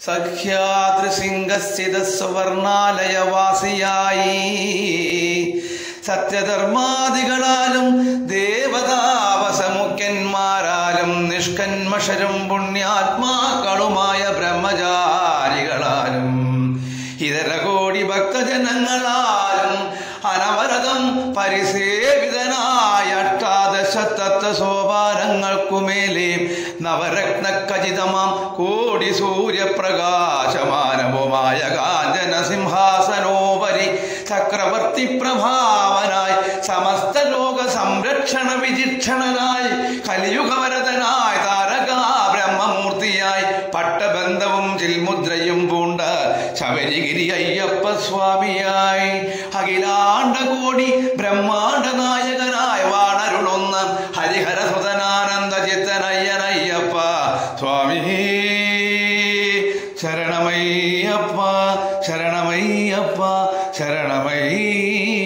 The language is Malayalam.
സഖ്യാതൃസിംഗസ്ഥിത സുവർണാലയവാസിയായി സത്യധർമാദികളാലും ദേവതാവസമുഖ്യന്മാരാലും നിഷ്കന്മഷരും പുണ്യാത്മാക്കളുമായ ബ്രഹ്മചാരികളാലും ഇതര കോടി ഭക്തജനങ്ങളാലും അനവരതം പരിസേവിതനായ അഷ്ടാദശ തത്വ സോപാനങ്ങൾക്കുമേലെ നവരത്ന ഖചിതമാം കോടി സൂര്യപ്രകാശമാനവുമായ കാഞ്ചന സിംഹാസനോപരി ചക്രവർത്തി പ്രഭാവനായി സമസ്ത ലോക സംരക്ഷണ വിചിക്ഷണനായി കലിയുഗവരതനായി താരകാ ബ്രഹ്മമൂർത്തിയായി പട്ടബന്ധവും ചിൽമുദ്രയും പൂണ്ട ശബരിഗിരി അയ്യപ്പ സ്വാമിയായി അഖിലാണ്ട കോടി ബ്രഹ്മാണ്ട നായകനായി വാണരുളുന്ന ഹരിഹര സുതനാനന്ദ ചിത്തനയ്യനയ്യപ്പ സ്വാമി ശരണമയ്യപ്പ ശരണമയ്യപ്പ ശരണമയ്യപ്പ